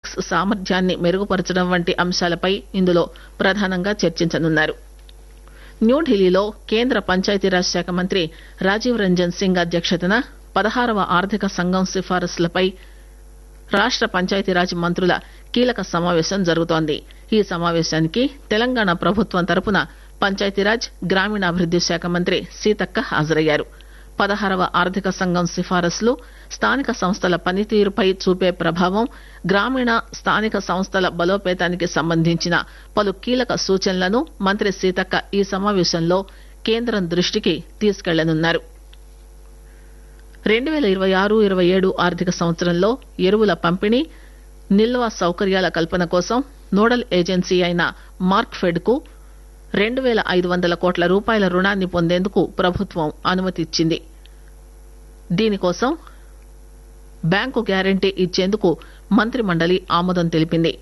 analytics సామర్థ్యాన్ని మెరుగుపరచడం వంటి అంశాలపై ఇందులో ప్రధానంగా చర్చించనున్నారు న్యూఢిల్లీలో కేంద్ర పంచాయతీరాజ్ శాఖ మంత్రి రాజీవ్ రంజన్ సింగ్ అధ్యక్షతన పదహారవ ఆర్థిక సంఘం సిఫారసులపై రాష్ట పంచాయతీరాజ్ మంత్రుల కీలక సమావేశం జరుగుతోంది ఈ సమావేశానికి తెలంగాణ ప్రభుత్వం తరపున పంచాయతీరాజ్ గ్రామీణాభివృద్ది శాఖ మంత్రి సీతక్క హాజరయ్యారు పదహారవ ఆర్థిక సంఘం సిఫారసులు స్థానిక సంస్థల పనితీరుపై చూపే ప్రభావం గ్రామీణ స్థానిక సంస్థల బలోపేతానికి సంబంధించిన పలు కీలక సూచనలను మంత్రి సీతక్క ఈ సమావేశంలో కేంద్రం దృష్టికి తీసుకెళ్లనున్నారు రెండు పేల ఇరవై ఆరు ఇరవై ఏడు ఆర్థిక సంవత్సరంలో ఎరువుల పంపిణీ నిల్వ సౌకర్యాల కల్పన కోసం నోడల్ ఏజెన్సీ అయిన మార్క్ఫెడ్ కు రెండు పేల ఐదు వందల కోట్ల రూపాయల రుణాన్ని పొందేందుకు ప్రభుత్వం అనుమతి ఇచ్చింది దీనికోసం బ్యాంకు గ్యారంటీ ఇచ్చేందుకు మంత్రి మండలి ఆమోదం తెలిపింది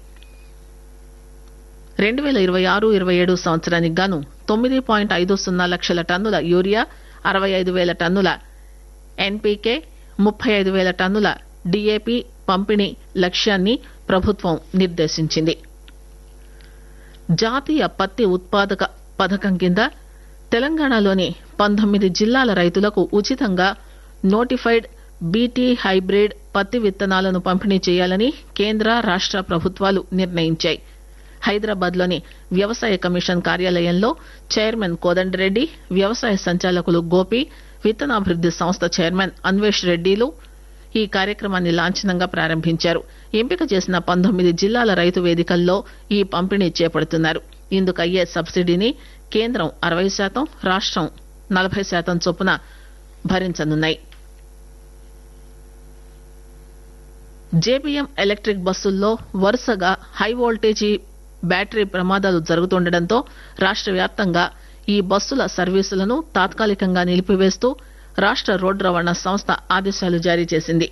రెండు పేల ఇరవై ఆరు ఇరవై ఏడు సంవత్సరానికి గాను తొమ్మిది పాయింట్ ఐదు సున్నా లక్షల టన్నుల యూరియా అరవై ఐదు వేల టన్నుల ఎన్పీకే ముప్పై ఐదు వేల టన్నుల డీఏపీ పంపిణీ లక్ష్యాన్ని ప్రభుత్వం నిర్దేశించింది జాతీయ పత్తి ఉత్పాదక పథకం కింద తెలంగాణలోని పంతొమ్మిది జిల్లాల రైతులకు ఉచితంగా నోటిఫైడ్ బీటీ హైబ్రిడ్ పత్తి విత్తనాలను పంపిణీ చేయాలని కేంద్ర రాష్ట ప్రభుత్వాలు నిర్ణయించాయి హైదరాబాద్ లోని వ్యవసాయ కమిషన్ కార్యాలయంలో చైర్మన్ కోదండరెడ్డి వ్యవసాయ సంచాలకులు గోపి విత్తనాభివృద్ది సంస్థ చైర్మన్ అన్వేష్ రెడ్డిలు ఈ కార్యక్రమాన్ని లాంఛనంగా ప్రారంభించారు ఎంపిక చేసిన పంతొమ్మిది జిల్లాల రైతు వేదికల్లో ఈ పంపిణీ చేపడుతున్నారు ఇందుకయ్యే సబ్సిడీని కేంద్రం అరవై శాతం రాష్టం నలభై శాతం చొప్పున భరించనున్నాయి జేబీఎం ఎలక్ట్రిక్ బస్సుల్లో వరుసగా హై వోల్టేజీ బ్యాటరీ ప్రమాదాలు జరుగుతుండటంతో రాష్ట వ్యాప్తంగా ఈ బస్సుల సర్వీసులను తాత్కాలికంగా నిలిపివేస్తూ రాష్ట రోడ్డు రవాణా సంస్థ ఆదేశాలు జారీ చేసింది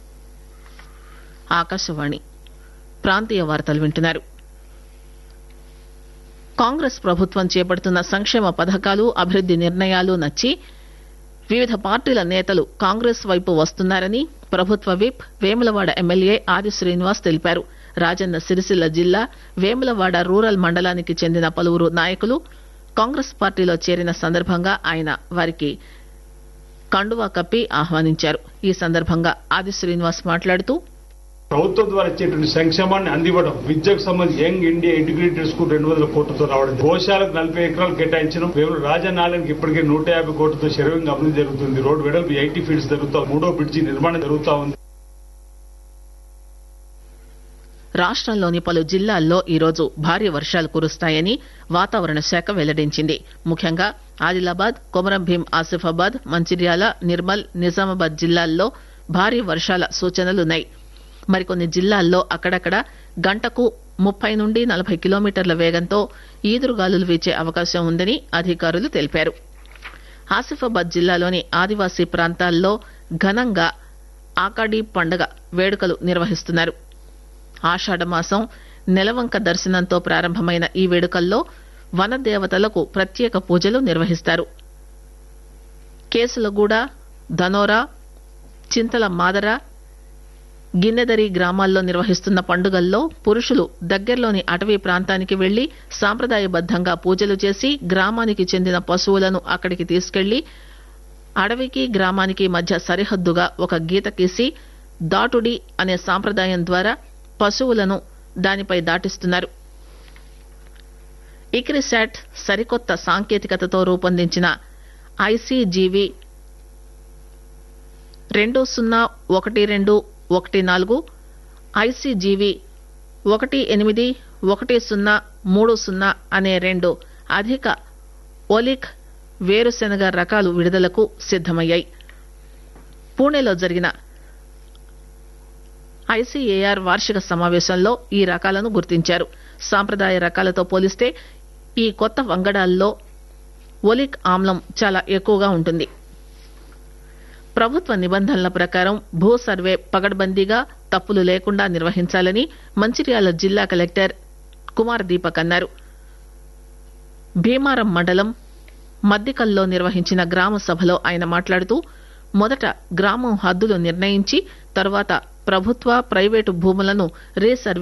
ఆకాశవాణి ప్రాంతీయ వార్తలు వింటున్నారు కాంగ్రెస్ ప్రభుత్వం చేపడుతున్న సంక్షేమ పథకాలు అభివృద్ది నిర్ణయాలు నచ్చి వివిధ పార్టీల నేతలు కాంగ్రెస్ వైపు వస్తున్నారని ప్రభుత్వ విప్ వేములవాడ ఎమ్మెల్యే ఆది శ్రీనివాస్ తెలిపారు రాజన్న సిరిసిల్ల జిల్లా వేములవాడ రూరల్ మండలానికి చెందిన పలువురు నాయకులు కాంగ్రెస్ పార్టీలో చేరిన సందర్భంగా ఆయన వారికి కండువా కప్పి ఆహ్వానించారు ఈ సందర్భంగా ఆది శ్రీనివాస్ మాట్లాడుతూ ప్రభుత్వం ద్వారా ఇచ్చేటువంటి సంక్షేమాన్ని అందివ్వడం విద్యకు సంబంధించి యంగ్ ఇండియా ఇంటిగ్రేటెడ్ స్కూల్ రెండు వందల కోట్లతో రావడం గోశాలకు నలభై ఎకరాలు కేటాయించడం కేవలం రాజనాలయానికి ఇప్పటికే నూట యాభై కోట్లతో శరవంగా అభివృద్ధి జరుగుతుంది రోడ్డు వెడల్పు ఎయిటీ ఫీట్స్ జరుగుతా మూడో బ్రిడ్జి నిర్మాణం జరుగుతా ఉంది రాష్టంలోని పలు జిల్లాల్లో ఈరోజు భారీ వర్షాలు కురుస్తాయని వాతావరణ శాఖ వెల్లడించింది ముఖ్యంగా ఆదిలాబాద్ కొమరం భీం ఆసిఫాబాద్ మంచిర్యాల నిర్మల్ నిజామాబాద్ జిల్లాల్లో భారీ వర్షాల సూచనలున్నాయి మరికొన్ని జిల్లాల్లో అక్కడక్కడ గంటకు ముప్పై నుండి నలభై కిలోమీటర్ల వేగంతో ఈదురుగాలులు వీచే అవకాశం ఉందని అధికారులు తెలిపారు ఆసిఫాబాద్ జిల్లాలోని ఆదివాసీ ప్రాంతాల్లో ఘనంగా ఆకాడీ పండగ వేడుకలు నిర్వహిస్తున్నారు ఆషాఢమాసం నెలవంక దర్శనంతో ప్రారంభమైన ఈ వేడుకల్లో వనదేవతలకు ప్రత్యేక పూజలు నిర్వహిస్తారు కేసులగూడ ధనోరా చింతల మాదర గిన్నెదరి గ్రామాల్లో నిర్వహిస్తున్న పండుగల్లో పురుషులు దగ్గర్లోని అటవీ ప్రాంతానికి వెళ్లి సాంప్రదాయబద్దంగా పూజలు చేసి గ్రామానికి చెందిన పశువులను అక్కడికి తీసుకెళ్లి అడవికి గ్రామానికి మధ్య సరిహద్దుగా ఒక గీత గీసి దాటుడి అనే సాంప్రదాయం ద్వారా పశువులను దానిపై దాటిస్తున్నారు ఇక్రిశాట్ సరికొత్త సాంకేతికతతో రూపొందించిన ఐసీజీవీ రెండు సున్నా ఒకటి రెండు ఒకటి నాలుగు ఐసీజీవీ ఒకటి ఎనిమిది ఒకటి సున్నా మూడు సున్నా అనే రెండు అధిక ఒలిక్ వేరుశెనగ రకాలు విడుదలకు సిద్దమయ్యాయి పూణేలో జరిగిన ఐసీఏఆర్ వార్షిక సమావేశంలో ఈ రకాలను గుర్తించారు సాంప్రదాయ రకాలతో పోలిస్తే ఈ కొత్త వంగడాల్లో ఒలిక్ ఆమ్లం చాలా ఎక్కువగా ఉంటుంది ప్రభుత్వ నిబంధనల ప్రకారం భూ సర్వే పగడ్బందీగా తప్పులు లేకుండా నిర్వహించాలని మంచిర్యాల జిల్లా కలెక్టర్ కుమార్ దీపక్ అన్నారు భీమారం మండలం మద్దికల్లో నిర్వహించిన గ్రామ సభలో ఆయన మాట్లాడుతూ మొదట గ్రామం హద్దులు నిర్ణయించి తర్వాత ప్రభుత్వ ప్రైవేటు భూములను రీసర్వే